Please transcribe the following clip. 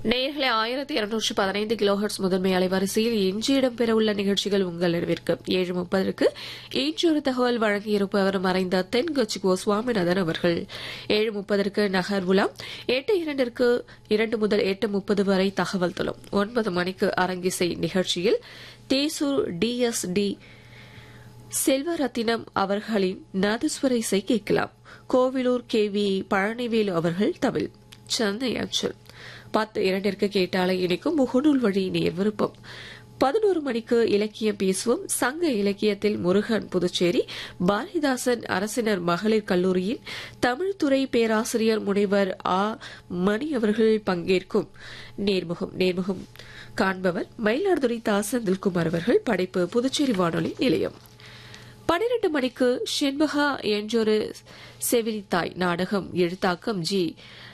நேர்களை ஆயிரத்தி இருநூற்று பதினைந்து கிலோஹர்ட்ஸ் முதன்மை அலைவரிசையில் இன்று இடம்பெறவுள்ள நிகழ்ச்சிகள் உங்கள் அறிவிற்கு ஏழு முப்பதற்கு இன்றொரு தகவல் வழங்கியிருப்பவர் மறைந்த தென்கட்சி கோ சுவாமிநாதன் அவர்கள் ஏழு முப்பதற்கு நகர் உலாம் எட்டு இரண்டிற்கு இரண்டு முதல் எட்டு முப்பது வரை தகவல் தரும் ஒன்பது மணிக்கு அரங்கிசை நிகழ்ச்சியில் தேசூர் டிஎஸ்டி செல்வரத்தினம் அவர்களின் நாதஸ்வர இசை கேட்கலாம் கோவிலூர் கே வி பழனிவேலு அவர்கள் தமிழ் சென்னை அஞ்சல் பத்து இரண்டிற்கு கேட்டாலே இணைக்கும் முகநூல் வழி நேர் விருப்பம் பதினோரு மணிக்கு இலக்கியம் பேசுவோம் சங்க இலக்கியத்தில் முருகன் புதுச்சேரி பாரதிதாசன் அரசினர் மகளிர் கல்லூரியின் தமிழ்துறை பேராசிரியர் முனைவர் ஆ மணி அவர்கள் பங்கேற்கும் நேர்முகம் நேர்முகம் காண்பவர் மயிலாடுதுறை தா செந்தில்குமார் அவர்கள் படைப்பு புதுச்சேரி வானொலி நிலையம் பனிரெண்டு மணிக்கு ஷென்பகா என்றொரு செவிலித்தாய் நாடகம் எழுத்தாக்கம் ஜி